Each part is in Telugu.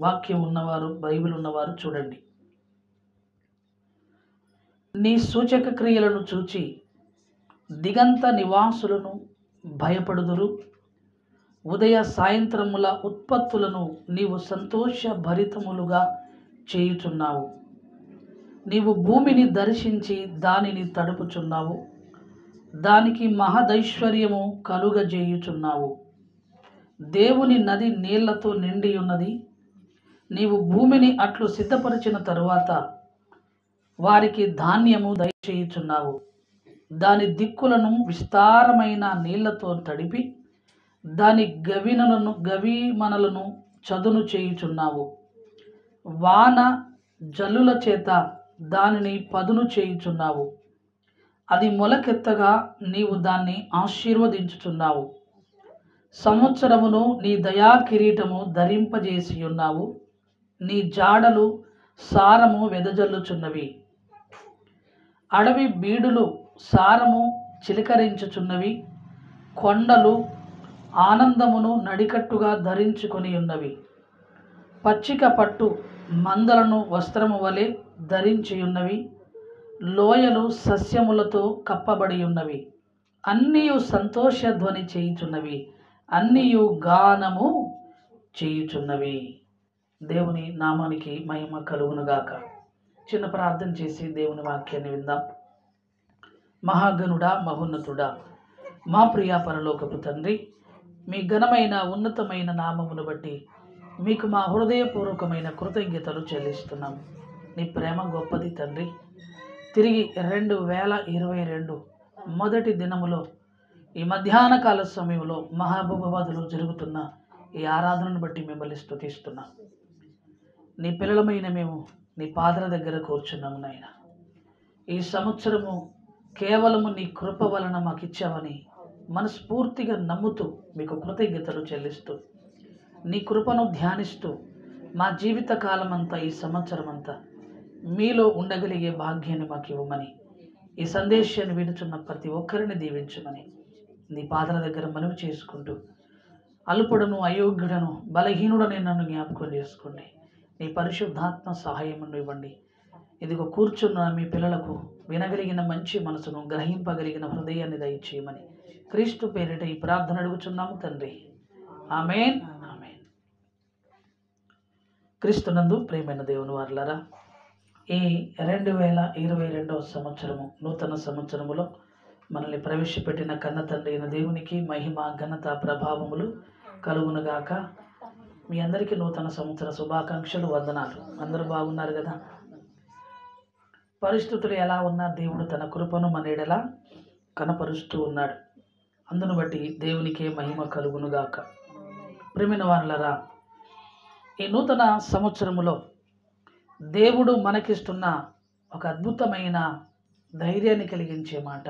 వాక్యం ఉన్నవారు బైబిల్ ఉన్నవారు చూడండి నీ సూచక క్రియలను చూచి దిగంత నివాసులను భయపడుదురు ఉదయ సాయంత్రముల ఉత్పత్తులను నీవు సంతోష భరితములుగా చేయుచున్నావు నీవు భూమిని దర్శించి దానిని తడుపుచున్నావు దానికి మహదైశ్వర్యము కలుగజేయుచున్నావు దేవుని నది నీళ్లతో నిండి ఉన్నది నీవు భూమిని అట్లు సిద్ధపరిచిన తరువాత వారికి ధాన్యము దయచేయుచున్నావు దాని దిక్కులను విస్తారమైన నీళ్లతో తడిపి దాని గవినలను గవిమనలను చదును చేయుచున్నావు వాన జల్లుల చేత దానిని పదును చేయుచున్నావు అది మొలకెత్తగా నీవు దాన్ని ఆశీర్వదించుచున్నావు సంవత్సరమును నీ దయా కిరీటము ధరింపజేసి ఉన్నావు నీ జాడలు సారము వెదజల్లుచున్నవి అడవి బీడులు సారము చిలకరించుచున్నవి కొండలు ఆనందమును నడికట్టుగా ధరించుకొని ఉన్నవి పచ్చిక పట్టు మందలను వస్త్రము వలె ధరించి ఉన్నవి లోయలు సస్యములతో కప్పబడి ఉన్నవి అన్నీయు సంతోషధ్వని చేయుచున్నవి అన్నీయు గానము చేయుచున్నవి దేవుని నామానికి మహిమ కలుగునుగాక చిన్న ప్రార్థన చేసి దేవుని వాక్యాన్ని విందాం మహాగణుడా మహోన్నతుడా మా ప్రియా పరలోకపు తండ్రి మీ ఘనమైన ఉన్నతమైన నామమును బట్టి మీకు మా హృదయపూర్వకమైన కృతజ్ఞతలు చెల్లిస్తున్నాం నీ ప్రేమ గొప్పది తండ్రి తిరిగి రెండు వేల ఇరవై రెండు మొదటి దినములో ఈ మధ్యాహ్న కాల సమయంలో మహాబూబాబాదులో జరుగుతున్న ఈ ఆరాధనను బట్టి మిమ్మల్ని స్తుతిస్తున్నాం నీ పిల్లలమైన మేము నీ పాదల దగ్గర కూర్చున్నాము నాయన ఈ సంవత్సరము కేవలము నీ కృప వలన మాకు ఇచ్చావని మనస్ఫూర్తిగా నమ్ముతూ మీకు కృతజ్ఞతలు చెల్లిస్తూ నీ కృపను ధ్యానిస్తూ మా జీవిత కాలం అంతా ఈ సంవత్సరం అంతా మీలో ఉండగలిగే భాగ్యాన్ని మాకు ఇవ్వమని ఈ సందేశాన్ని వినుచున్న ప్రతి ఒక్కరిని దీవించమని నీ పాదల దగ్గర మనవి చేసుకుంటూ అల్పుడను అయోగ్యుడను బలహీనుడని నన్ను జ్ఞాపకం చేసుకోండి నీ పరిశుద్ధాత్మ సహాయమును ఇవ్వండి ఇదిగో కూర్చున్న మీ పిల్లలకు వినగలిగిన మంచి మనసును గ్రహింపగలిగిన హృదయాన్ని దయచేయమని క్రీస్తు పేరిట ఈ ప్రార్థన అడుగుచున్నాము తండ్రి ఆమెన్ ఆమెన్ క్రీస్తునందు ప్రేమైన దేవుని వారులారా ఈ రెండు వేల ఇరవై రెండవ సంవత్సరము నూతన సంవత్సరములో మనల్ని ప్రవేశపెట్టిన కన్న తండ్రి అయిన దేవునికి మహిమ ఘనత ప్రభావములు కలుగునుగాక మీ అందరికీ నూతన సంవత్సర శుభాకాంక్షలు వందనాలు అందరూ బాగున్నారు కదా పరిస్థితులు ఎలా ఉన్నా దేవుడు తన కృపను మన ఎడల కనపరుస్తూ ఉన్నాడు అందును బట్టి దేవునికే మహిమ కలుగునుగాక ప్రేమిన వాళ్ళరా ఈ నూతన సంవత్సరములో దేవుడు మనకిస్తున్న ఒక అద్భుతమైన ధైర్యాన్ని కలిగించే మాట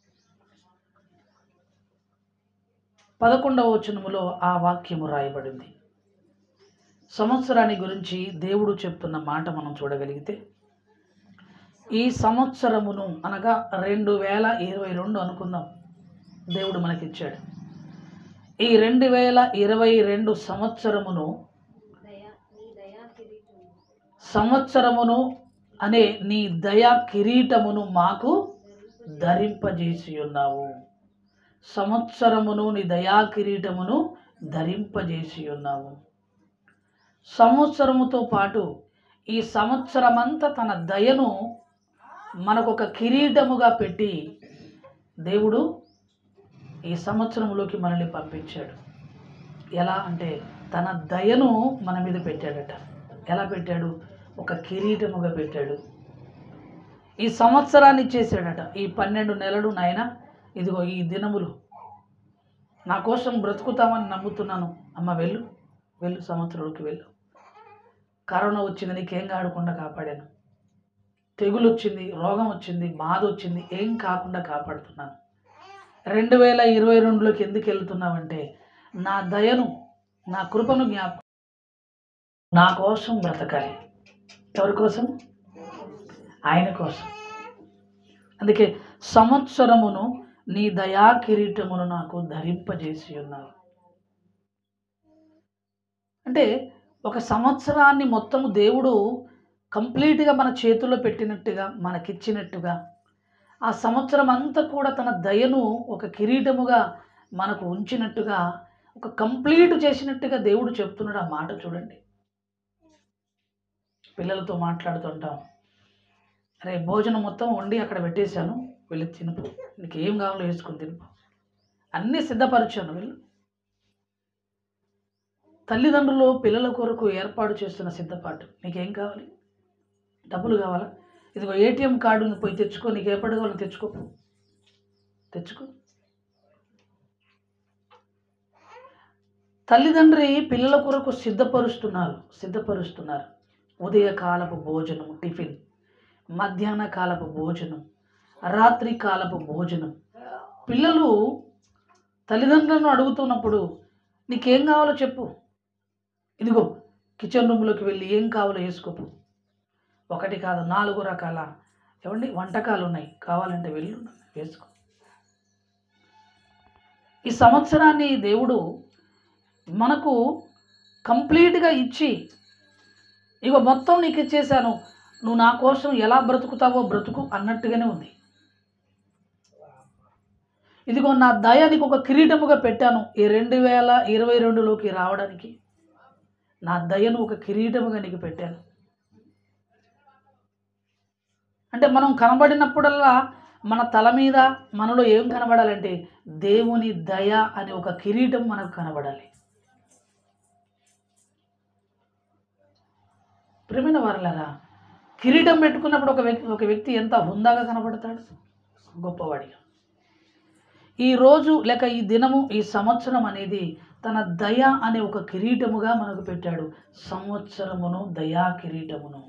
పదకొండవ వచనములో ఆ వాక్యము రాయబడింది సంవత్సరాన్ని గురించి దేవుడు చెప్తున్న మాట మనం చూడగలిగితే ఈ సంవత్సరమును అనగా రెండు వేల ఇరవై రెండు అనుకుందాం దేవుడు మనకిచ్చాడు ఈ రెండు వేల ఇరవై రెండు సంవత్సరమును సంవత్సరమును అనే నీ దయా కిరీటమును మాకు ధరింపజేసి ఉన్నావు సంవత్సరమును నీ దయా కిరీటమును ధరింపజేసి ఉన్నావు సంవత్సరముతో పాటు ఈ సంవత్సరమంతా తన దయను మనకొక కిరీటముగా పెట్టి దేవుడు ఈ సంవత్సరంలోకి మనల్ని పంపించాడు ఎలా అంటే తన దయను మన మీద పెట్టాడట ఎలా పెట్టాడు ఒక కిరీటముగా పెట్టాడు ఈ సంవత్సరాన్ని ఇచ్చేసాడట ఈ పన్నెండు నెలలు నాయన ఇదిగో ఈ దినములు నా కోసం బ్రతుకుతామని నమ్ముతున్నాను అమ్మ వెళ్ళు వెళ్ళు సంవత్సరంలోకి వెళ్ళు కరోనా వచ్చింది నీకేం కాడకుండా కాపాడాను తెగులు వచ్చింది రోగం వచ్చింది బాధ వచ్చింది ఏం కాకుండా కాపాడుతున్నాను రెండు వేల ఇరవై రెండులోకి ఎందుకు వెళ్తున్నావంటే నా దయను నా కృపను జ్ఞాపకం నా కోసం బ్రతకాలి ఎవరి కోసం ఆయన కోసం అందుకే సంవత్సరమును నీ దయా కిరీటమును నాకు ధరింపజేసి ఉన్నావు అంటే ఒక సంవత్సరాన్ని మొత్తము దేవుడు కంప్లీట్గా మన చేతుల్లో పెట్టినట్టుగా మనకిచ్చినట్టుగా ఆ సంవత్సరం అంతా కూడా తన దయను ఒక కిరీటముగా మనకు ఉంచినట్టుగా ఒక కంప్లీట్ చేసినట్టుగా దేవుడు చెప్తున్నాడు ఆ మాట చూడండి పిల్లలతో మాట్లాడుతుంటాం అరే భోజనం మొత్తం వండి అక్కడ పెట్టేశాను వెళ్ళి తినుపు నీకు ఏం కావాలో వేసుకొని తినుపు అన్నీ సిద్ధపరిచాను వెళ్ళు తల్లిదండ్రులు పిల్లల కొరకు ఏర్పాటు చేస్తున్న సిద్ధపాటు నీకేం కావాలి డబ్బులు కావాలా ఇదిగో ఏటీఎం కార్డుని పోయి తెచ్చుకో నీకు ఎప్పటి కావాలో తెచ్చుకో తెచ్చుకో తల్లిదండ్రి పిల్లల కొరకు సిద్ధపరుస్తున్నారు సిద్ధపరుస్తున్నారు ఉదయకాలపు భోజనం టిఫిన్ మధ్యాహ్న కాలపు భోజనం రాత్రి కాలపు భోజనం పిల్లలు తల్లిదండ్రులను అడుగుతున్నప్పుడు నీకేం కావాలో చెప్పు ఇదిగో కిచెన్ రూమ్లోకి వెళ్ళి ఏం కావాలో వేసుకోపు ఒకటి కాదు నాలుగు రకాల ఏమండి వంటకాలు ఉన్నాయి కావాలంటే వెళ్ళు వేసుకో ఈ సంవత్సరాన్ని దేవుడు మనకు కంప్లీట్గా ఇచ్చి ఇగో మొత్తం నీకు ఇచ్చేసాను నువ్వు నా కోసం ఎలా బ్రతుకుతావో బ్రతుకు అన్నట్టుగానే ఉంది ఇదిగో నా దయ నీకు ఒక కిరీటముగా పెట్టాను ఈ రెండు వేల ఇరవై రెండులోకి రావడానికి నా దయను ఒక కిరీటముగా నీకు పెట్టాను అంటే మనం కనబడినప్పుడల్లా మన తల మీద మనలో ఏం కనబడాలంటే దేవుని దయ అనే ఒక కిరీటం మనకు కనబడాలి ప్రేమైన వారలారా కిరీటం పెట్టుకున్నప్పుడు ఒక వ్యక్తి ఒక వ్యక్తి ఎంత హుందాగా కనబడతాడు గొప్పవాడిగా ఈ రోజు లేక ఈ దినము ఈ సంవత్సరం అనేది తన దయ అనే ఒక కిరీటముగా మనకు పెట్టాడు సంవత్సరమును దయా కిరీటమును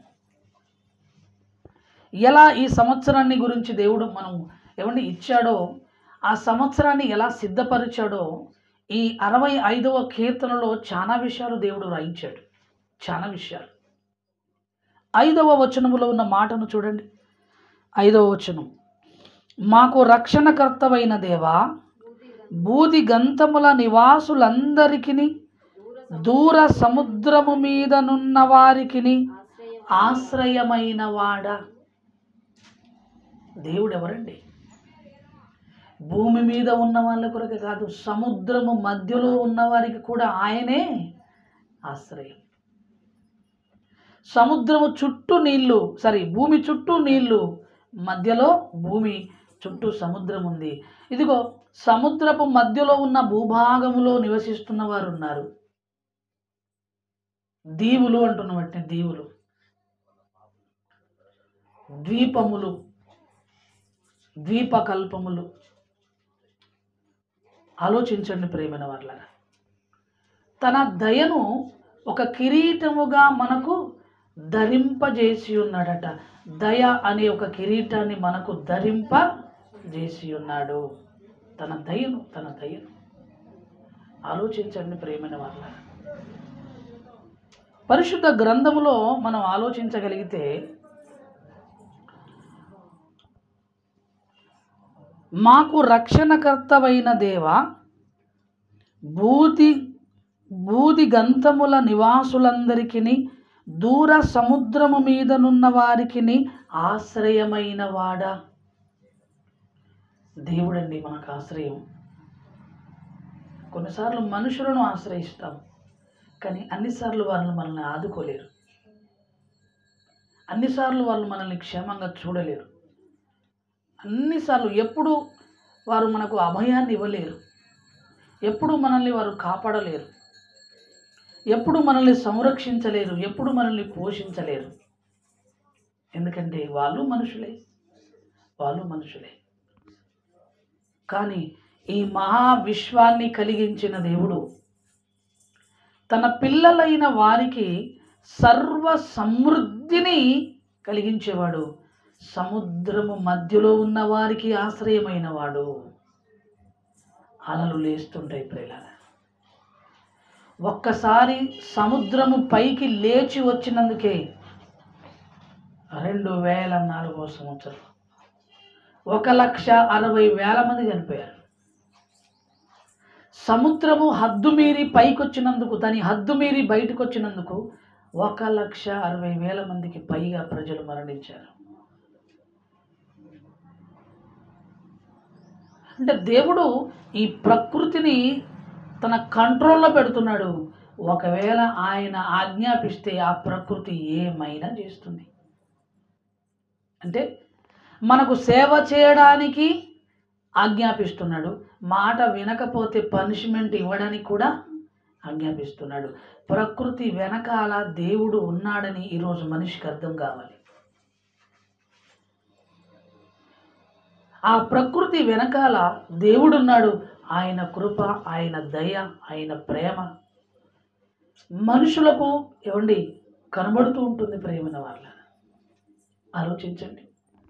ఎలా ఈ సంవత్సరాన్ని గురించి దేవుడు మనం ఏమండి ఇచ్చాడో ఆ సంవత్సరాన్ని ఎలా సిద్ధపరిచాడో ఈ అరవై ఐదవ కీర్తనలో చాలా విషయాలు దేవుడు రాయించాడు చాలా విషయాలు ఐదవ వచనములో ఉన్న మాటను చూడండి ఐదవ వచనం మాకు రక్షణకర్తవైన దేవా బూది గంతముల నివాసులందరికిని దూర సముద్రము మీదనున్న వారికిని ఆశ్రయమైన వాడ దేవుడు ఎవరండి భూమి మీద ఉన్న వాళ్ళ కొరకు కాదు సముద్రము మధ్యలో ఉన్న వారికి కూడా ఆయనే ఆశ్రయం సముద్రము చుట్టూ నీళ్లు సారీ భూమి చుట్టూ నీళ్లు మధ్యలో భూమి చుట్టూ సముద్రం ఉంది ఇదిగో సముద్రపు మధ్యలో ఉన్న భూభాగములో నివసిస్తున్న వారు ఉన్నారు దీవులు అంటున్న వాటిని దీవులు ద్వీపములు ద్వీపకల్పములు ఆలోచించండి ప్రేమైన వాళ్ళ తన దయను ఒక కిరీటముగా మనకు ధరింపజేసి ఉన్నాడట దయ అనే ఒక కిరీటాన్ని మనకు ధరింపజేసి ఉన్నాడు తన దయను తన దయను ఆలోచించండి ప్రేమైన వాళ్ళ పరిశుద్ధ గ్రంథములో మనం ఆలోచించగలిగితే మాకు రక్షణకర్తవైన దేవ బూది బూది గంతముల నివాసులందరికీ దూర సముద్రము మీదనున్న వారికి ఆశ్రయమైన వాడా దేవుడండి మనకు ఆశ్రయం కొన్నిసార్లు మనుషులను ఆశ్రయిస్తాం కానీ అన్నిసార్లు వాళ్ళని మనల్ని ఆదుకోలేరు అన్నిసార్లు వాళ్ళు మనల్ని క్షేమంగా చూడలేరు అన్నిసార్లు ఎప్పుడు వారు మనకు అభయాన్ని ఇవ్వలేరు ఎప్పుడు మనల్ని వారు కాపాడలేరు ఎప్పుడు మనల్ని సంరక్షించలేరు ఎప్పుడు మనల్ని పోషించలేరు ఎందుకంటే వాళ్ళు మనుషులే వాళ్ళు మనుషులే కానీ ఈ మహా విశ్వాన్ని కలిగించిన దేవుడు తన పిల్లలైన వారికి సర్వ సమృద్ధిని కలిగించేవాడు సముద్రము మధ్యలో ఉన్న వారికి ఆశ్రయమైన వాడు అలలు లేస్తుంటాయి ప్రియులారా ఒక్కసారి సముద్రము పైకి లేచి వచ్చినందుకే రెండు వేల నాలుగో సంవత్సరం ఒక లక్ష అరవై వేల మంది చనిపోయారు సముద్రము హద్దు మీరి పైకొచ్చినందుకు దాని హద్దు మీరి బయటకు వచ్చినందుకు ఒక లక్ష అరవై వేల మందికి పైగా ప్రజలు మరణించారు అంటే దేవుడు ఈ ప్రకృతిని తన కంట్రోల్లో పెడుతున్నాడు ఒకవేళ ఆయన ఆజ్ఞాపిస్తే ఆ ప్రకృతి ఏమైనా చేస్తుంది అంటే మనకు సేవ చేయడానికి ఆజ్ఞాపిస్తున్నాడు మాట వినకపోతే పనిష్మెంట్ ఇవ్వడానికి కూడా ఆజ్ఞాపిస్తున్నాడు ప్రకృతి వెనకాల దేవుడు ఉన్నాడని ఈరోజు మనిషికి అర్థం కావాలి ఆ ప్రకృతి వెనకాల దేవుడున్నాడు ఆయన కృప ఆయన దయ ఆయన ప్రేమ మనుషులకు ఏమండి కనబడుతూ ఉంటుంది ప్రేమైన వాళ్ళ ఆలోచించండి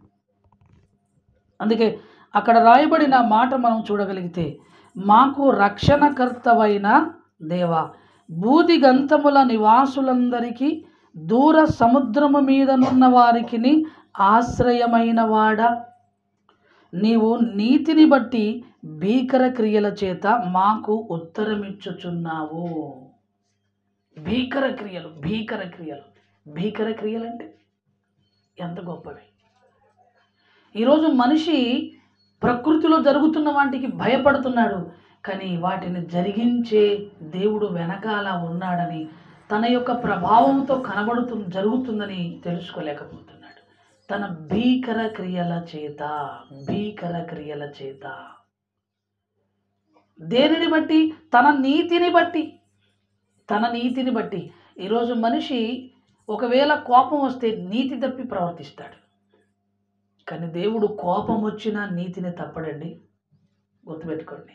అందుకే అక్కడ రాయబడిన మాట మనం చూడగలిగితే మాకు రక్షణకర్తవైన దేవా బూది గంతముల నివాసులందరికీ దూర సముద్రము మీదనున్న వారికి ఆశ్రయమైన వాడా నీవు నీతిని బట్టి భీకర క్రియల చేత మాకు ఉత్తరమిచ్చుచున్నావు భీకర క్రియలు భీకర క్రియలు భీకర క్రియలు అంటే ఎంత గొప్పవి ఈరోజు మనిషి ప్రకృతిలో జరుగుతున్న వాటికి భయపడుతున్నాడు కానీ వాటిని జరిగించే దేవుడు వెనకాల ఉన్నాడని తన యొక్క ప్రభావంతో కనబడుతు జరుగుతుందని తెలుసుకోలేకపోతున్నాడు తన భీకర క్రియల చేత భీకర క్రియల చేత దేనిని బట్టి తన నీతిని బట్టి తన నీతిని బట్టి ఈరోజు మనిషి ఒకవేళ కోపం వస్తే నీతి తప్పి ప్రవర్తిస్తాడు కానీ దేవుడు కోపం వచ్చినా నీతిని తప్పడండి గుర్తుపెట్టుకోండి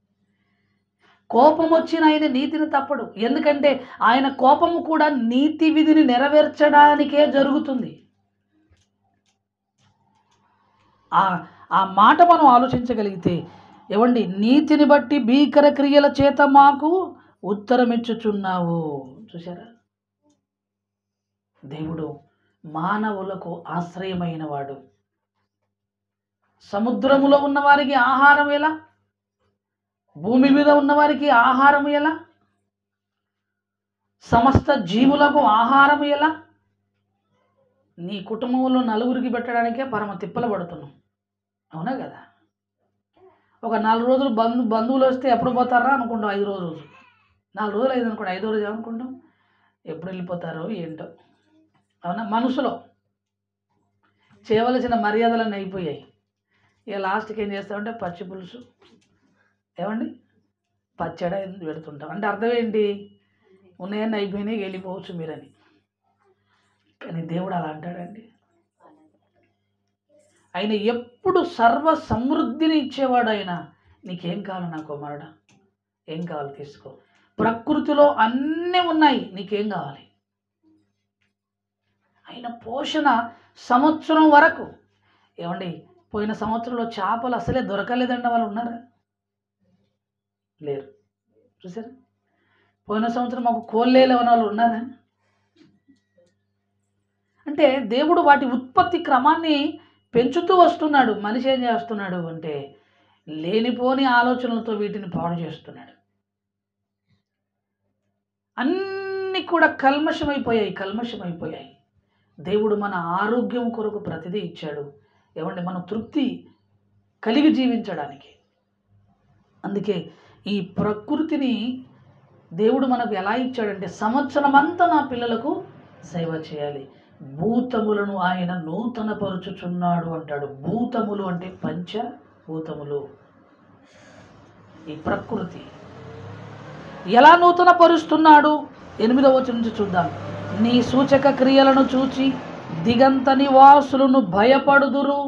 కోపం వచ్చిన ఆయన నీతిని తప్పడు ఎందుకంటే ఆయన కోపము కూడా నీతి విధిని నెరవేర్చడానికే జరుగుతుంది ఆ ఆ మాట మనం ఆలోచించగలిగితే ఏవండి నీతిని బట్టి భీకర క్రియల చేత మాకు ఉత్తరమిచ్చుచున్నావు చూసారా దేవుడు మానవులకు ఆశ్రయమైన వాడు సముద్రములో ఉన్న వారికి ఆహారం ఎలా భూమి మీద ఉన్న వారికి ఆహారం ఎలా సమస్త జీవులకు ఆహారం ఎలా నీ కుటుంబంలో నలుగురికి పెట్టడానికే పరమ తిప్పలు పడుతున్నాం అవునా కదా ఒక నాలుగు రోజులు బంధు బంధువులు వస్తే ఎప్పుడు పోతారా అనుకుంటాం ఐదు రోజులు నాలుగు రోజులు ఐదు అనుకుంటాం ఐదో రోజు ఏమనుకుంటాం ఎప్పుడు వెళ్ళిపోతారో ఏంటో అవునా మనసులో చేయవలసిన మర్యాదలన్నీ అయిపోయాయి ఇక లాస్ట్కి ఏం చేస్తామంటే పచ్చి పులుసు ఏమండి పచ్చడి ఎందుకు పెడుతుంటాం అంటే అర్థం ఏంటి ఉన్నాయన్నీ అయిపోయినాయి వెళ్ళిపోవచ్చు మీరని కానీ దేవుడు అలా అంటాడండి ఆయన ఎప్పుడు సర్వ సమృద్ధిని ఇచ్చేవాడు ఆయన నీకేం కావాలి నా కుమారుడా ఏం కావాలి తీసుకో ప్రకృతిలో అన్నీ ఉన్నాయి నీకేం కావాలి ఆయన పోషణ సంవత్సరం వరకు ఏమండి పోయిన సంవత్సరంలో చేపలు అసలే దొరకలేదండి వాళ్ళు ఉన్నారా లేరు చూసారా పోయిన సంవత్సరం మాకు కోళ్ళేలు అనే వాళ్ళు ఉన్నారా అంటే దేవుడు వాటి ఉత్పత్తి క్రమాన్ని పెంచుతూ వస్తున్నాడు మనిషి ఏం చేస్తున్నాడు అంటే లేనిపోని ఆలోచనలతో వీటిని పాడు చేస్తున్నాడు అన్నీ కూడా కల్మషమైపోయాయి కల్మషమైపోయాయి దేవుడు మన ఆరోగ్యం కొరకు ప్రతిదీ ఇచ్చాడు ఏమంటే మనం తృప్తి కలిగి జీవించడానికి అందుకే ఈ ప్రకృతిని దేవుడు మనకు ఎలా ఇచ్చాడంటే సంవత్సరం అంతా నా పిల్లలకు సేవ చేయాలి భూతములను ఆయన నూతన పరుచుచున్నాడు అంటాడు భూతములు అంటే పంచ భూతములు ఈ ప్రకృతి ఎలా నూతన పరుస్తున్నాడు ఎనిమిదవ వచనం నుంచి చూద్దాం నీ సూచక క్రియలను చూచి దిగంత నివాసులను భయపడుదురు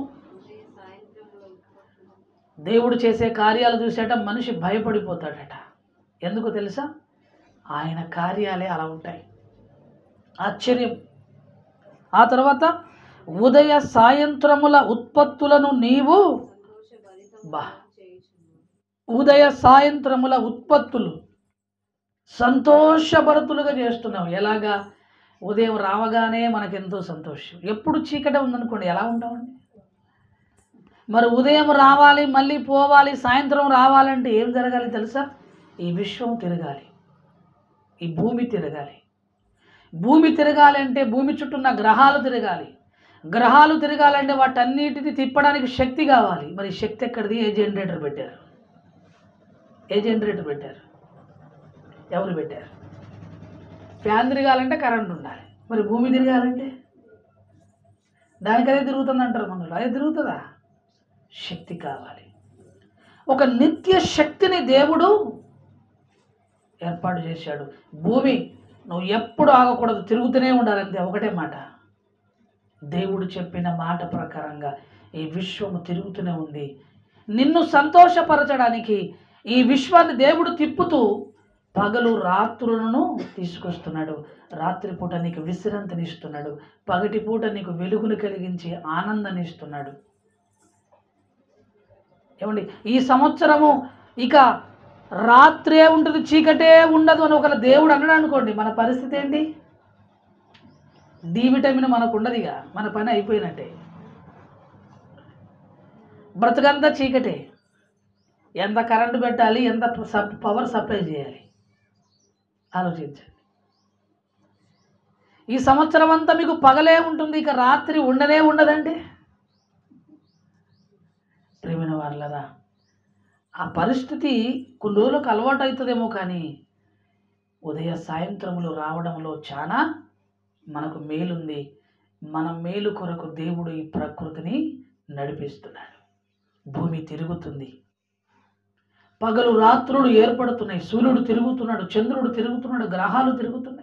దేవుడు చేసే కార్యాలు చూసేట మనిషి భయపడిపోతాడట ఎందుకు తెలుసా ఆయన కార్యాలే అలా ఉంటాయి ఆశ్చర్యం ఆ తర్వాత ఉదయ సాయంత్రముల ఉత్పత్తులను నీవు బా ఉదయ సాయంత్రముల ఉత్పత్తులు సంతోషభరతులుగా చేస్తున్నాం ఎలాగా ఉదయం రావగానే మనకెంతో సంతోషం ఎప్పుడు చీకటి ఉందనుకోండి ఎలా ఉంటామండి మరి ఉదయం రావాలి మళ్ళీ పోవాలి సాయంత్రం రావాలంటే ఏం జరగాలి తెలుసా ఈ విశ్వం తిరగాలి ఈ భూమి తిరగాలి భూమి తిరగాలి అంటే భూమి చుట్టూ ఉన్న గ్రహాలు తిరగాలి గ్రహాలు తిరగాలంటే వాటన్నిటిని తిప్పడానికి శక్తి కావాలి మరి శక్తి ఎక్కడిది ఏ జనరేటర్ పెట్టారు ఏ జనరేటర్ పెట్టారు ఎవరు పెట్టారు ఫ్యాన్ తిరగాలంటే కరెంట్ ఉండాలి మరి భూమి తిరగాలంటే దానికి అదే తిరుగుతుంది అంటారు మనలో అదే తిరుగుతుందా శక్తి కావాలి ఒక నిత్య శక్తిని దేవుడు ఏర్పాటు చేశాడు భూమి నువ్వు ఎప్పుడు ఆగకూడదు తిరుగుతూనే ఉండాలంతే ఒకటే మాట దేవుడు చెప్పిన మాట ప్రకారంగా ఈ విశ్వము తిరుగుతూనే ఉంది నిన్ను సంతోషపరచడానికి ఈ విశ్వాన్ని దేవుడు తిప్పుతూ పగలు రాత్రులను తీసుకొస్తున్నాడు రాత్రిపూట నీకు విశ్రాంతిని ఇస్తున్నాడు పగటి పూట నీకు వెలుగును కలిగించి ఆనందాన్ని ఇస్తున్నాడు ఏమండి ఈ సంవత్సరము ఇక రాత్రే ఉంటుంది చీకటే ఉండదు అని ఒకవేళ దేవుడు అన్నాడు అనుకోండి మన పరిస్థితి ఏంటి డి విటమిన్ మనకు ఉండదు ఇక మన పని అయిపోయినట్టే బ్రతకంతా చీకటే ఎంత కరెంటు పెట్టాలి ఎంత సప్ పవర్ సప్లై చేయాలి ఆలోచించండి ఈ సంవత్సరం అంతా మీకు పగలే ఉంటుంది ఇక రాత్రి ఉండనే ఉండదండి ప్రేమైన వాళ్ళరా ఆ పరిస్థితి కొన్ని రోజులకు అలవాటు అవుతుందేమో కానీ ఉదయ సాయంత్రములు రావడంలో చాలా మనకు మేలుంది మన మేలు కొరకు దేవుడు ఈ ప్రకృతిని నడిపిస్తున్నాడు భూమి తిరుగుతుంది పగలు రాత్రులు ఏర్పడుతున్నాయి సూర్యుడు తిరుగుతున్నాడు చంద్రుడు తిరుగుతున్నాడు గ్రహాలు తిరుగుతున్నాయి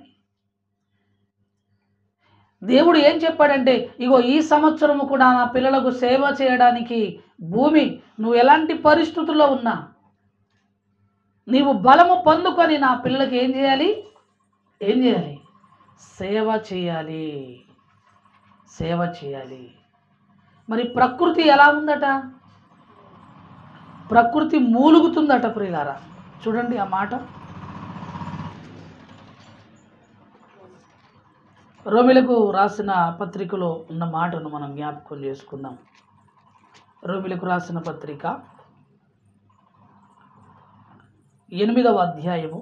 దేవుడు ఏం చెప్పాడంటే ఇగో ఈ సంవత్సరము కూడా నా పిల్లలకు సేవ చేయడానికి భూమి నువ్వు ఎలాంటి పరిస్థితుల్లో ఉన్నా నీవు బలము పొందుకొని నా పిల్లలకి ఏం చేయాలి ఏం చేయాలి సేవ చేయాలి సేవ చేయాలి మరి ప్రకృతి ఎలా ఉందట ప్రకృతి మూలుగుతుందట ప్రియులారా చూడండి ఆ మాట రోమిలకు రాసిన పత్రికలో ఉన్న మాటను మనం జ్ఞాపకం చేసుకుందాం రోమిలకు రాసిన పత్రిక ఎనిమిదవ అధ్యాయము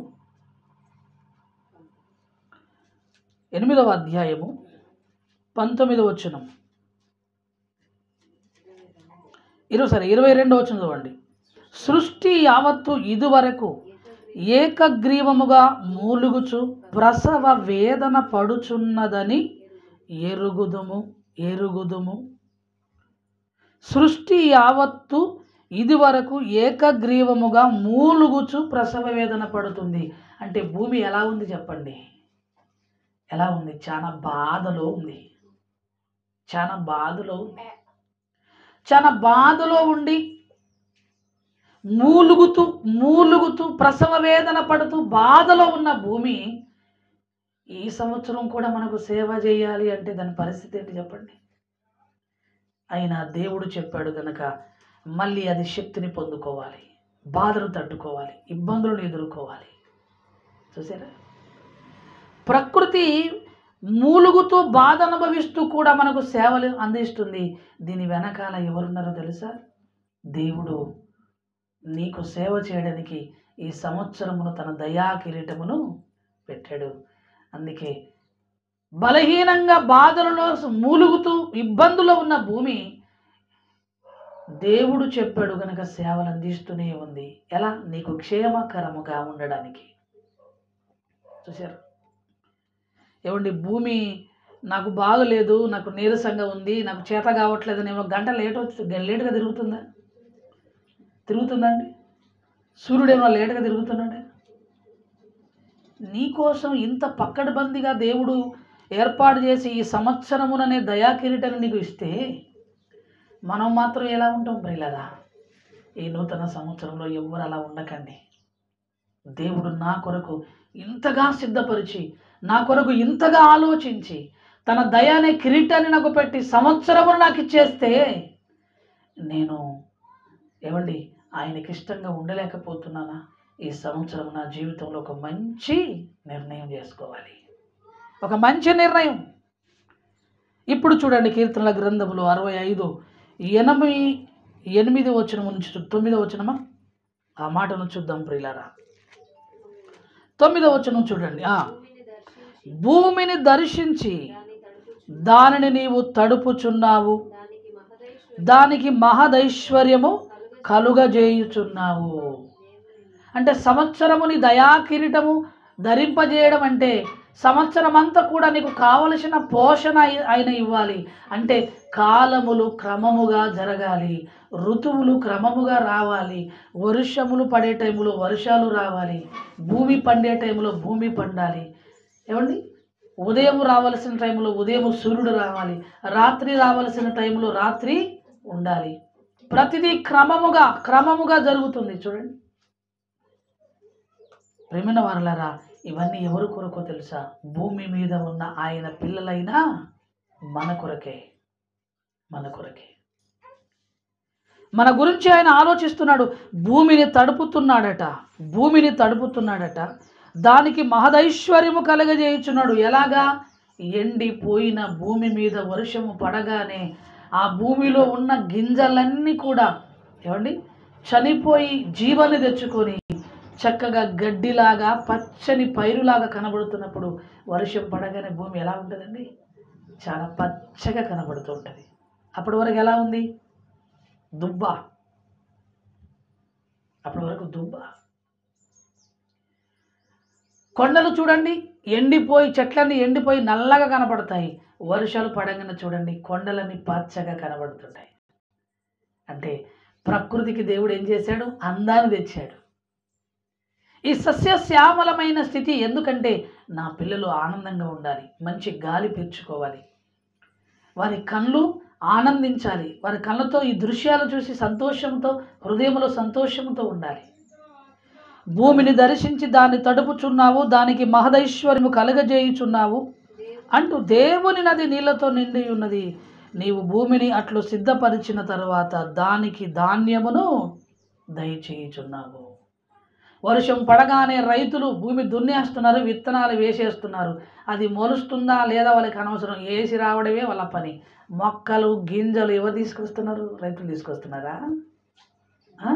ఎనిమిదవ అధ్యాయము పంతొమ్మిదవ వచనం ఇరవై సరే ఇరవై రెండవ వచనం చూడండి సృష్టి యావత్తు ఇదివరకు ఏకగ్రీవముగా మూలుగుచు ప్రసవ వేదన పడుచున్నదని ఎరుగుదుము ఎరుగుదుము సృష్టి యావత్తు ఇదివరకు ఏకగ్రీవముగా మూలుగుచు ప్రసవ వేదన పడుతుంది అంటే భూమి ఎలా ఉంది చెప్పండి ఎలా ఉంది చాలా బాధలో ఉంది చాలా బాధలో ఉంది చాలా బాధలో ఉండి మూలుగుతూ మూలుగుతూ ప్రసవ వేదన పడుతూ బాధలో ఉన్న భూమి ఈ సంవత్సరం కూడా మనకు సేవ చేయాలి అంటే దాని పరిస్థితి ఏంటి చెప్పండి అయినా దేవుడు చెప్పాడు గనక మళ్ళీ అది శక్తిని పొందుకోవాలి బాధను తట్టుకోవాలి ఇబ్బందులను ఎదుర్కోవాలి చూసారా ప్రకృతి మూలుగుతూ బాధ అనుభవిస్తూ కూడా మనకు సేవలు అందిస్తుంది దీని వెనకాల ఎవరున్నారో తెలుసా దేవుడు నీకు సేవ చేయడానికి ఈ సంవత్సరమును తన దయా కిరీటమును పెట్టాడు అందుకే బలహీనంగా బాధలలో మూలుగుతూ ఇబ్బందులో ఉన్న భూమి దేవుడు చెప్పాడు గనక సేవలు అందిస్తూనే ఉంది ఎలా నీకు క్షేమకరముగా ఉండడానికి చూశారు ఏమండి భూమి నాకు బాగలేదు నాకు నీరసంగా ఉంది నాకు చేత కావట్లేదు ఏమో గంట లేట్ వచ్చి లేటుగా తిరుగుతుందా తిరుగుతుందండి సూర్యుడు ఏమో లేటుగా తిరుగుతున్నాడు నీకోసం ఇంత పక్కడబందిగా దేవుడు ఏర్పాటు చేసి ఈ సంవత్సరముననే దయా కిరీటాన్ని నీకు ఇస్తే మనం మాత్రం ఎలా ఉంటాం ప్రియులరా ఈ నూతన సంవత్సరంలో ఎవ్వరు అలా ఉండకండి దేవుడు నా కొరకు ఇంతగా సిద్ధపరిచి నా కొరకు ఇంతగా ఆలోచించి తన దయానే కిరీటాన్ని నాకు పెట్టి సంవత్సరము నాకు ఇచ్చేస్తే నేను ఏమండి ఆయనకి ఇష్టంగా ఉండలేకపోతున్నానా ఈ సంవత్సరం నా జీవితంలో ఒక మంచి నిర్ణయం చేసుకోవాలి ఒక మంచి నిర్ణయం ఇప్పుడు చూడండి కీర్తనల గ్రంథములు అరవై ఐదు ఎనభై ఎనిమిది వచనం నుంచి తొమ్మిదో వచనమా ఆ మాటను చూద్దాం ప్రియులారా తొమ్మిదో వచనం చూడండి ఆ, భూమిని భూమిని దర్శించి దర్శించి దాని దానిని తడుపు నీవు తడుపుచున్నావు దానికి మహదైశ్వర్యం దానికి మహదైశ్వర్యము కలుగజేయుచున్నావు అంటే సంవత్సరముని దయాకిరీటము ధరింపజేయడం అంటే సంవత్సరం అంతా కూడా నీకు కావలసిన పోషణ అయి- ఆయన ఇవ్వాలి అంటే కాలములు క్రమముగా జరగాలి ఋతువులు క్రమముగా రావాలి వర్షములు పడే టైంలో వర్షాలు రావాలి భూమి పండే టైంలో భూమి పండాలి ఏమండి ఉదయం రావాల్సిన టైంలో ఉదయం సూర్యుడు రావాలి రాత్రి రావాల్సిన టైంలో రాత్రి ఉండాలి ప్రతిదీ క్రమముగా క్రమముగా జరుగుతుంది చూడండి ప్రేమిన వారలారా ఇవన్నీ ఎవరి కొరకో తెలుసా భూమి మీద ఉన్న ఆయన పిల్లలైనా మన కొరకే మన కొరకే మన గురించి ఆయన ఆలోచిస్తున్నాడు భూమిని తడుపుతున్నాడట భూమిని తడుపుతున్నాడట దానికి మహదైశ్వర్యము కలగజేయుచున్నాడు ఎలాగా ఎండిపోయిన భూమి మీద వర్షము పడగానే ఆ భూమిలో ఉన్న గింజలన్నీ కూడా ఏమండి చనిపోయి జీవాన్ని తెచ్చుకొని చక్కగా గడ్డిలాగా పచ్చని పైరులాగా కనబడుతున్నప్పుడు వర్షం పడగానే భూమి ఎలా ఉంటుందండి చాలా పచ్చగా కనబడుతూ ఉంటుంది అప్పటి వరకు ఎలా ఉంది దుబ్బ అప్పటి వరకు దుబ్బ కొండలు చూడండి ఎండిపోయి చెట్లన్నీ ఎండిపోయి నల్లగా కనపడతాయి వర్షాలు పడంగానే చూడండి కొండలన్నీ పచ్చగా కనబడుతుంటాయి అంటే ప్రకృతికి దేవుడు ఏం చేశాడు అందాన్ని తెచ్చాడు ఈ సస్యశ్యామలమైన స్థితి ఎందుకంటే నా పిల్లలు ఆనందంగా ఉండాలి మంచి గాలి పీల్చుకోవాలి వారి కళ్ళు ఆనందించాలి వారి కళ్ళతో ఈ దృశ్యాలు చూసి సంతోషంతో హృదయంలో సంతోషంతో ఉండాలి భూమిని దర్శించి దాన్ని తడుపుచున్నావు దానికి మహదైశ్వర్యము కలగజేయుచున్నావు అంటూ దేవుని నది నీళ్లతో నిండి ఉన్నది నీవు భూమిని అట్లు సిద్ధపరిచిన తర్వాత దానికి ధాన్యమును దయచేయుచున్నావు వర్షం పడగానే రైతులు భూమి దున్నేస్తున్నారు విత్తనాలు వేసేస్తున్నారు అది మొలుస్తుందా లేదా వాళ్ళకి అనవసరం వేసి రావడమే వాళ్ళ పని మొక్కలు గింజలు ఎవరు తీసుకొస్తున్నారు రైతులు తీసుకొస్తున్నారా ఆ?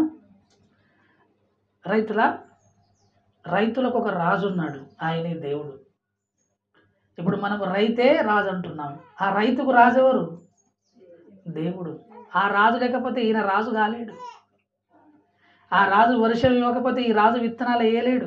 రైతుల రైతులకు ఒక రాజు ఉన్నాడు ఆయనే దేవుడు ఇప్పుడు మనం రైతే రాజు అంటున్నాం ఆ రైతుకు రాజు ఎవరు దేవుడు ఆ రాజు లేకపోతే ఈయన రాజు కాలేడు ఆ రాజు వర్షం ఇవ్వకపోతే ఈ రాజు విత్తనాలు వేయలేడు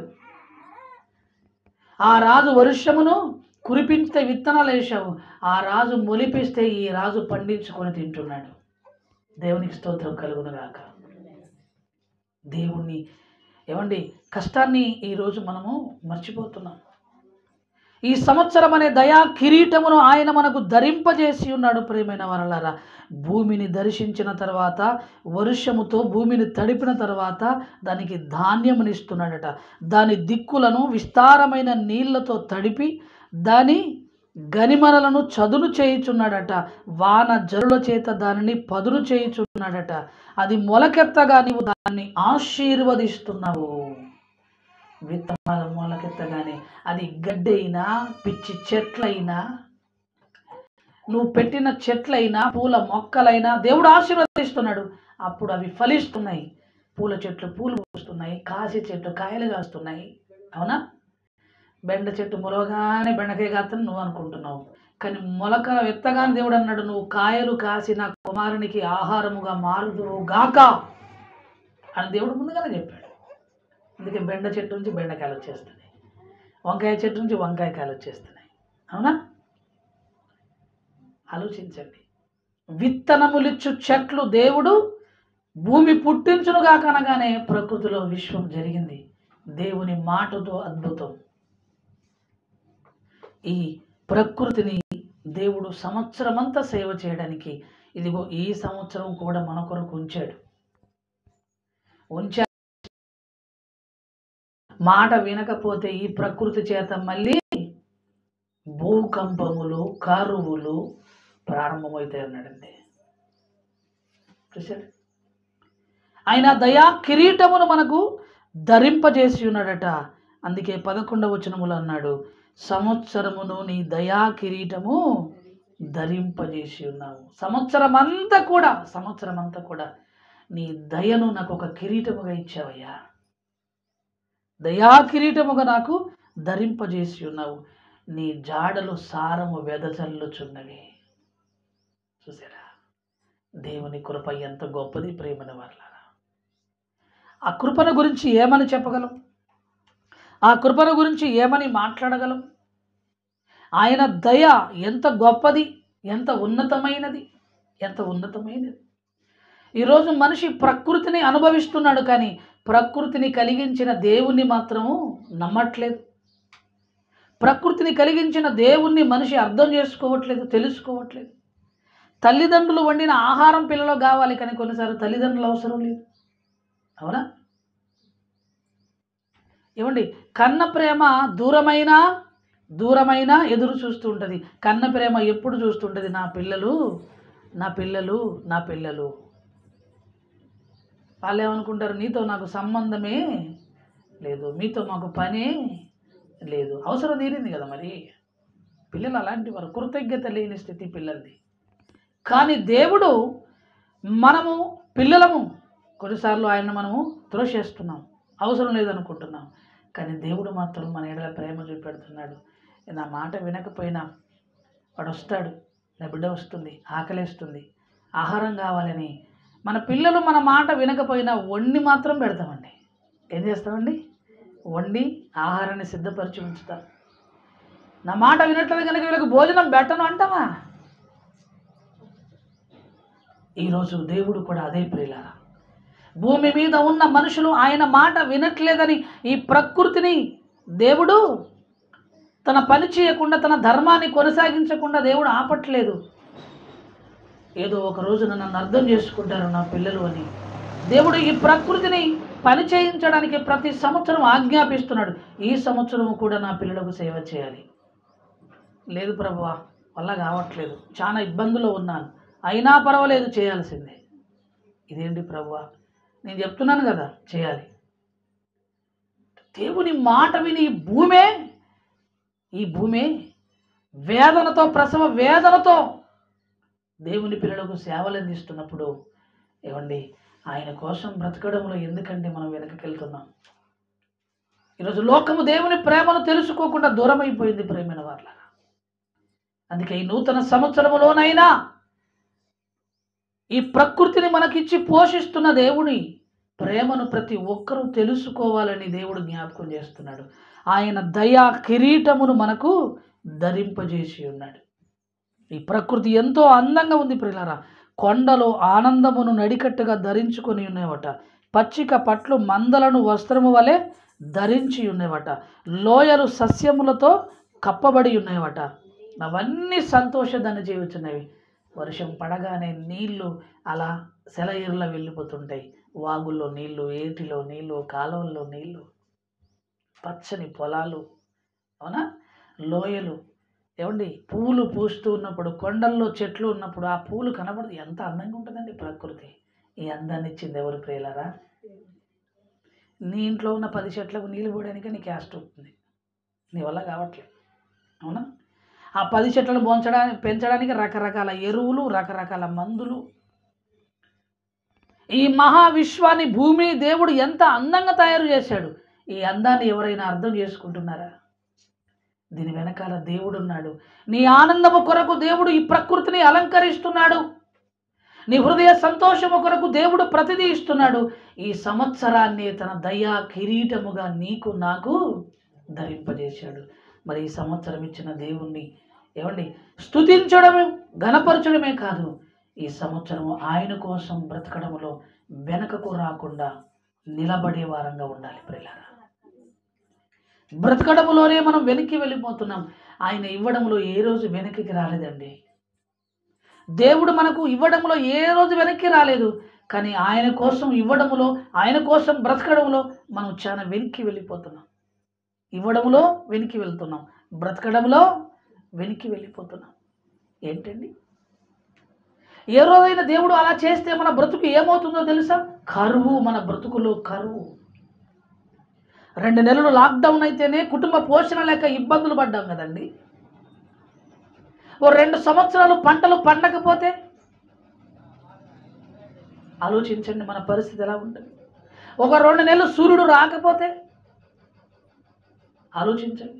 ఆ రాజు వర్షమును కురిపించితే విత్తనాలు వేసావు ఆ రాజు మొలిపిస్తే ఈ రాజు పండించుకొని తింటున్నాడు దేవునికి స్తోత్రం కలుగునుగాక దేవుణ్ణి ఏమండి కష్టాన్ని ఈరోజు మనము మర్చిపోతున్నాం ఈ సంవత్సరం అనే దయా కిరీటమును ఆయన మనకు ధరింపజేసి ఉన్నాడు ప్రియమైన వరలారా భూమిని దర్శించిన తర్వాత వర్షముతో భూమిని తడిపిన తర్వాత దానికి ధాన్యమునిస్తున్నాడట దాని దిక్కులను విస్తారమైన నీళ్లతో తడిపి దాని గనిమరలను చదును చేయుచున్నాడట వాన జరుల చేత దానిని పదును చేయుచున్నాడట అది మొలకెత్తగా నీవు దాన్ని ఆశీర్వదిస్తున్నావు విత్తనాలు మొలకెత్తగానే అది గడ్డైనా పిచ్చి చెట్లైనా నువ్వు పెట్టిన చెట్లైనా పూల మొక్కలైనా దేవుడు ఆశీర్వదిస్తున్నాడు అప్పుడు అవి ఫలిస్తున్నాయి పూల చెట్లు పూలు పూస్తున్నాయి కాసి చెట్లు కాయలు కాస్తున్నాయి అవునా బెండ చెట్టు మొలగానే బెండకాయ కాదని నువ్వు అనుకుంటున్నావు కానీ మొలక ఎత్తగానే దేవుడు అన్నాడు నువ్వు కాయలు కాసి నా కుమారునికి ఆహారముగా మారుదువు గాక అని దేవుడు ముందుగానే చెప్పాడు అందుకే బెండ చెట్టు నుంచి బెండకాయలు వచ్చేస్తున్నాయి వంకాయ చెట్టు నుంచి వంకాయకాయలు వచ్చేస్తున్నాయి అవునా ఆలోచించండి విత్తనములిచ్చు చెట్లు దేవుడు భూమి పుట్టించునుగా కనగానే ప్రకృతిలో విశ్వం జరిగింది దేవుని మాటతో అద్భుతం ఈ ప్రకృతిని దేవుడు సంవత్సరమంతా సేవ చేయడానికి ఇదిగో ఈ సంవత్సరం కూడా మన కొరకు ఉంచాడు ఉంచా మాట వినకపోతే ఈ ప్రకృతి చేత మళ్ళీ భూకంపములు కరువులు ప్రారంభమవుతాయి అన్నాడండి చూశారు ఆయన దయా కిరీటమును మనకు ధరింపజేసి ఉన్నాడట అందుకే పదకొండవ వచనములు అన్నాడు సంవత్సరమును నీ దయా కిరీటము ధరింపజేసి ఉన్నావు సంవత్సరం అంతా కూడా సంవత్సరం అంతా కూడా నీ దయను నాకు ఒక కిరీటముగా ఇచ్చావయ్యా దయాకిరీటముగా నాకు ధరింపజేసి ఉన్నావు నీ జాడలు సారము వెదజల్లుచున్నవి చూసారా దేవుని కృప ఎంత గొప్పది ప్రేమన వాళ్ళారా ఆ కృపను గురించి ఏమని చెప్పగలం ఆ కృపను గురించి ఏమని మాట్లాడగలం ఆయన దయ ఎంత గొప్పది ఎంత ఉన్నతమైనది ఎంత ఉన్నతమైనది ఈరోజు మనిషి ప్రకృతిని అనుభవిస్తున్నాడు కానీ ప్రకృతిని కలిగించిన దేవుణ్ణి మాత్రము నమ్మట్లేదు ప్రకృతిని కలిగించిన దేవుణ్ణి మనిషి అర్థం చేసుకోవట్లేదు తెలుసుకోవట్లేదు తల్లిదండ్రులు వండిన ఆహారం పిల్లలు కావాలి కానీ కొన్నిసార్లు తల్లిదండ్రులు అవసరం లేదు అవునా ఏమండి కన్న ప్రేమ దూరమైనా దూరమైనా ఎదురు చూస్తూ ఉంటుంది కన్న ప్రేమ ఎప్పుడు చూస్తుంటుంది నా పిల్లలు నా పిల్లలు నా పిల్లలు వాళ్ళు ఏమనుకుంటారు నీతో నాకు సంబంధమే లేదు మీతో మాకు పనే లేదు అవసరం తీరింది కదా మరి పిల్లలు అలాంటి వారు కృతజ్ఞత లేని స్థితి పిల్లలది కానీ దేవుడు మనము పిల్లలము కొన్నిసార్లు ఆయన మనము త్రోషేస్తున్నాం అవసరం లేదనుకుంటున్నాం కానీ దేవుడు మాత్రం మన ఎడల ప్రేమ చూపెడుతున్నాడు నా మాట వినకపోయినా వాడు వస్తాడు నా బిడ్డ వస్తుంది ఆకలేస్తుంది ఆహారం కావాలని మన పిల్లలు మన మాట వినకపోయినా వండి మాత్రం పెడతామండి ఏం చేస్తామండి వండి ఆహారాన్ని సిద్ధపరిచి ఉంచుతాం నా మాట వినట్లేదు కనుక వీళ్ళకి భోజనం పెట్టను అంటావా ఈరోజు దేవుడు కూడా అదే ప్రియులారా భూమి మీద ఉన్న మనుషులు ఆయన మాట వినట్లేదని ఈ ప్రకృతిని దేవుడు తన పని చేయకుండా తన ధర్మాన్ని కొనసాగించకుండా దేవుడు ఆపట్లేదు ఏదో ఒక రోజున నన్ను అర్థం చేసుకుంటారు నా పిల్లలు అని దేవుడు ఈ ప్రకృతిని పని చేయించడానికి ప్రతి సంవత్సరం ఆజ్ఞాపిస్తున్నాడు ఈ సంవత్సరం కూడా నా పిల్లలకు సేవ చేయాలి లేదు ప్రభువా వల్ల కావట్లేదు చాలా ఇబ్బందులో ఉన్నాను అయినా పర్వాలేదు చేయాల్సిందే ఇదేంటి ప్రభువా నేను చెప్తున్నాను కదా చేయాలి దేవుని మాట విని ఈ భూమే ఈ భూమే వేదనతో ప్రసవ వేదనతో దేవుని పిల్లలకు సేవలు అందిస్తున్నప్పుడు ఏమండి ఆయన కోసం బ్రతకడంలో ఎందుకంటే మనం వెనకకెళ్తున్నాం ఈరోజు లోకము దేవుని ప్రేమను తెలుసుకోకుండా దూరం అయిపోయింది ప్రేమైన వాళ్ళ అందుకే ఈ నూతన సంవత్సరములోనైనా ఈ ప్రకృతిని మనకిచ్చి పోషిస్తున్న దేవుని ప్రేమను ప్రతి ఒక్కరూ తెలుసుకోవాలని దేవుడు జ్ఞాపకం చేస్తున్నాడు ఆయన దయా కిరీటమును మనకు ధరింపజేసి ఉన్నాడు ఈ ప్రకృతి ఎంతో అందంగా ఉంది ప్రియులారా కొండలు ఆనందమును నడికట్టుగా ధరించుకొని ఉన్నవట పచ్చిక పట్లు మందలను వస్త్రము వలె ధరించి ఉన్నవట లోయలు సస్యములతో కప్పబడి ఉన్నవట అవన్నీ సంతోషదాన్ని చేయుచున్నవి వర్షం పడగానే నీళ్లు అలా సెలయిర్లా వెళ్ళిపోతుంటాయి వాగుల్లో నీళ్లు ఏటిలో నీళ్లు కాలువల్లో నీళ్లు పచ్చని పొలాలు అవునా లోయలు ఏమండి పూలు పూస్తూ ఉన్నప్పుడు కొండల్లో చెట్లు ఉన్నప్పుడు ఆ పూలు కనబడదు ఎంత అందంగా ఉంటుందండి ప్రకృతి ఈ అందాన్ని ఇచ్చింది ఎవరు ప్రియులారా నీ ఇంట్లో ఉన్న పది చెట్లకు నీళ్ళు పోయడానికి నీకు క్యాస్ట్ అవుతుంది నీ వల్ల కావట్లేదు అవునా ఆ పది చెట్లను పెంచడానికి పెంచడానికి రకరకాల ఎరువులు రకరకాల మందులు ఈ మహావిశ్వాన్ని భూమి దేవుడు ఎంత అందంగా తయారు చేశాడు ఈ అందాన్ని ఎవరైనా అర్థం చేసుకుంటున్నారా దీని వెనకాల దేవుడున్నాడు నీ ఆనందము కొరకు దేవుడు ఈ ప్రకృతిని అలంకరిస్తున్నాడు నీ హృదయ సంతోషము కొరకు దేవుడు ప్రతిదీ ఇస్తున్నాడు ఈ సంవత్సరాన్ని తన దయా కిరీటముగా నీకు నాకు ధరింపజేశాడు మరి ఈ సంవత్సరం ఇచ్చిన దేవుణ్ణి ఏమండి స్తుతించడమే ఘనపరచడమే కాదు ఈ సంవత్సరము ఆయన కోసం బ్రతకడంలో వెనకకు రాకుండా నిలబడే వారంగా ఉండాలి ప్రియులారా బ్రతకడంలోనే మనం వెనక్కి వెళ్ళిపోతున్నాం ఆయన ఇవ్వడంలో ఏ రోజు వెనక్కి రాలేదండి దేవుడు మనకు ఇవ్వడంలో ఏ రోజు వెనక్కి రాలేదు కానీ ఆయన కోసం ఇవ్వడంలో ఆయన కోసం బ్రతకడంలో మనం చాలా వెనక్కి వెళ్ళిపోతున్నాం ఇవ్వడంలో వెనక్కి వెళ్తున్నాం బ్రతకడంలో వెనక్కి వెళ్ళిపోతున్నాం ఏంటండి ఏ రోజైనా దేవుడు అలా చేస్తే మన బ్రతుకు ఏమవుతుందో తెలుసా కరువు మన బ్రతుకులో కరువు రెండు నెలలు లాక్డౌన్ అయితేనే కుటుంబ పోషణ లేక ఇబ్బందులు పడ్డాం కదండి ఓ రెండు సంవత్సరాలు పంటలు పండకపోతే ఆలోచించండి మన పరిస్థితి ఎలా ఉంటుంది ఒక రెండు నెలలు సూర్యుడు రాకపోతే ఆలోచించండి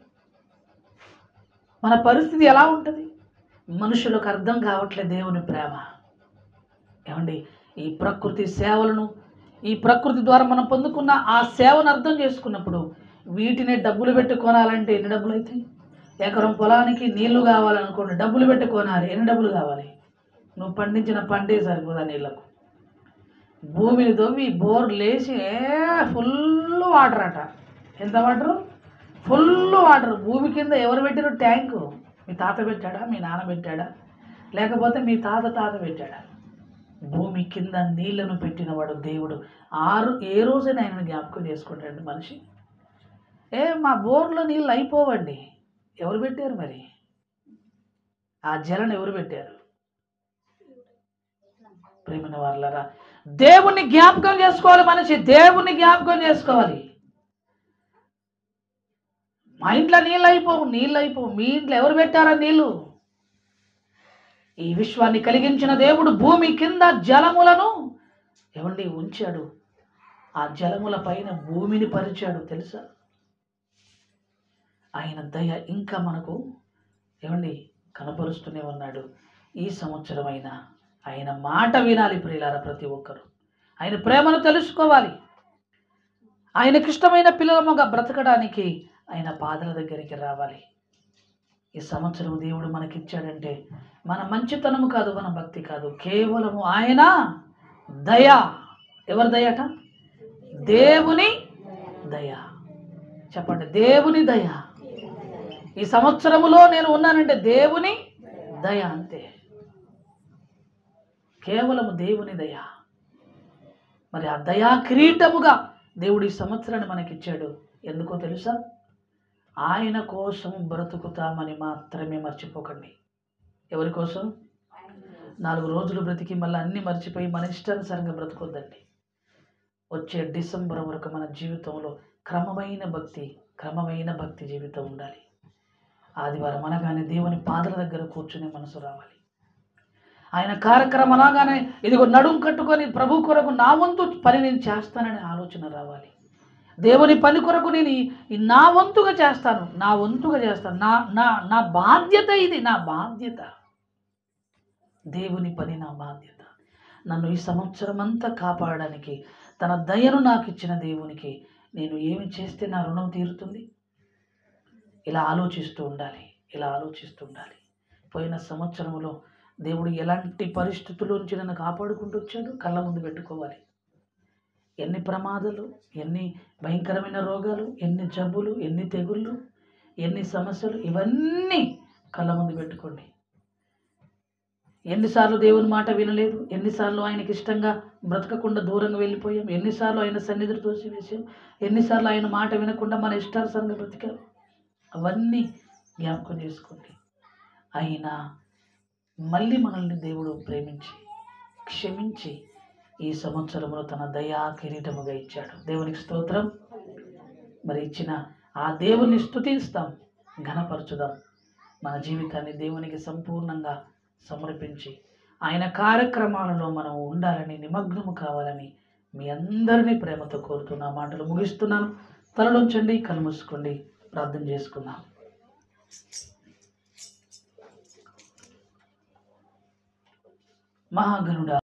మన పరిస్థితి ఎలా ఉంటుంది మనుషులకు అర్థం కావట్లే దేవుని ప్రేమ ఏమండి ఈ ప్రకృతి సేవలను ఈ ప్రకృతి ద్వారా మనం పొందుకున్న ఆ సేవను అర్థం చేసుకున్నప్పుడు వీటిని డబ్బులు పెట్టి కొనాలంటే ఎన్ని డబ్బులు అవుతాయి ఎకరం పొలానికి నీళ్లు కావాలనుకోండి డబ్బులు పెట్టి కొనాలి ఎన్ని డబ్బులు కావాలి నువ్వు పండించిన పంటే సరిపోదా నీళ్ళకు భూమిని తవ్వి బోర్ లేచి ఫుల్ వాటర్ అట ఎంత వాటరు ఫుల్ వాటర్ భూమి కింద ఎవరు పెట్టారు ట్యాంకు మీ తాత పెట్టాడా మీ నాన్న పెట్టాడా లేకపోతే మీ తాత తాత పెట్టాడా భూమి కింద నీళ్లను పెట్టినవాడు దేవుడు ఆరు ఏ రోజైనా ఆయన జ్ఞాపకం చేసుకుంటాడు మనిషి ఏ మా బోర్లో నీళ్ళు అయిపోవండి ఎవరు పెట్టారు మరి ఆ జలను ఎవరు పెట్టారు ప్రేమిన వాళ్ళరా దేవుణ్ణి జ్ఞాపకం చేసుకోవాలి మనిషి దేవుణ్ణి జ్ఞాపకం చేసుకోవాలి మా ఇంట్లో నీళ్ళు అయిపోవు నీళ్ళు అయిపోవు మీ ఇంట్లో ఎవరు పెట్టారా నీళ్ళు ఈ విశ్వాన్ని కలిగించిన దేవుడు భూమి కింద జలములను ఏమండి ఉంచాడు ఆ జలముల పైన భూమిని పరిచాడు తెలుసా ఆయన దయ ఇంకా మనకు ఏమండి కనపరుస్తూనే ఉన్నాడు ఈ సంవత్సరమైన ఆయన మాట వినాలి ప్రియులార ప్రతి ఒక్కరు ఆయన ప్రేమను తెలుసుకోవాలి ఆయనకిష్టమైన పిల్లలముగా బ్రతకడానికి ఆయన పాదల దగ్గరికి రావాలి ఈ సంవత్సరం దేవుడు మనకిచ్చాడంటే మన మంచితనము కాదు మన భక్తి కాదు కేవలము ఆయన దయ ఎవరి దయట దేవుని దయ చెప్పండి దేవుని దయ ఈ సంవత్సరములో నేను ఉన్నానంటే దేవుని దయ అంతే కేవలము దేవుని దయ మరి ఆ దయా కిరీటముగా దేవుడు ఈ సంవత్సరాన్ని మనకిచ్చాడు ఎందుకో తెలుసా ఆయన కోసం బ్రతుకుతామని మాత్రమే మర్చిపోకండి ఎవరి కోసం నాలుగు రోజులు బ్రతికి మళ్ళీ అన్నీ మర్చిపోయి మన ఇష్టానుసారంగా బ్రతుకొద్దండి వచ్చే డిసెంబర్ వరకు మన జీవితంలో క్రమమైన భక్తి క్రమమైన భక్తి జీవితం ఉండాలి ఆదివారం అనగానే దేవుని పాదల దగ్గర కూర్చునే మనసు రావాలి ఆయన కార్యక్రమం అనగానే ఇదిగో నడుం కట్టుకొని ప్రభు కొరకు నా వంతు పని నేను చేస్తానని ఆలోచన రావాలి దేవుని పని కొరకు నేను ఈ- ఈ నా వంతుగా చేస్తాను నా వంతుగా చేస్తాను నా నా నా బాధ్యత ఇది నా బాధ్యత దేవుని పని నా బాధ్యత నన్ను ఈ సంవత్సరం అంతా కాపాడడానికి తన దయను నాకు ఇచ్చిన దేవునికి నేను ఏమి చేస్తే నా రుణం తీరుతుంది ఇలా ఆలోచిస్తూ ఉండాలి ఇలా ఆలోచిస్తూ ఉండాలి పోయిన సంవత్సరంలో దేవుడు ఎలాంటి పరిస్థితుల్లోంచి నన్ను కాపాడుకుంటూ వచ్చాడు కళ్ళ ముందు పెట్టుకోవాలి ఎన్ని ప్రమాదాలు ఎన్ని భయంకరమైన రోగాలు ఎన్ని జబ్బులు ఎన్ని తెగుళ్ళు ఎన్ని సమస్యలు ఇవన్నీ కళ్ళ ముందు పెట్టుకోండి ఎన్నిసార్లు దేవుని మాట వినలేదు ఎన్నిసార్లు ఆయనకి ఇష్టంగా బ్రతకకుండా దూరంగా వెళ్ళిపోయాం ఎన్నిసార్లు ఆయన సన్నిధిని తోసివేసాం ఎన్నిసార్లు ఆయన మాట వినకుండా మన ఇష్టానుసారంగా బ్రతికాం అవన్నీ జ్ఞాపకం చేసుకోండి అయినా మళ్ళీ మనల్ని దేవుడు ప్రేమించి క్షమించి ఈ సంవత్సరంలో తన దయా కిరీటముగా ఇచ్చాడు దేవునికి స్తోత్రం మరి ఇచ్చిన ఆ దేవుని స్తుతిస్తాం ఘనపరచుదాం మన జీవితాన్ని దేవునికి సంపూర్ణంగా సమర్పించి ఆయన కార్యక్రమాలలో మనం ఉండాలని నిమగ్నము కావాలని మీ అందరినీ ప్రేమతో కోరుతున్న మాటలు ముగిస్తున్నాను తలలోంచండి కళ్ళు మూసుకోండి ప్రార్థన చేసుకుందాం మహాగణుడా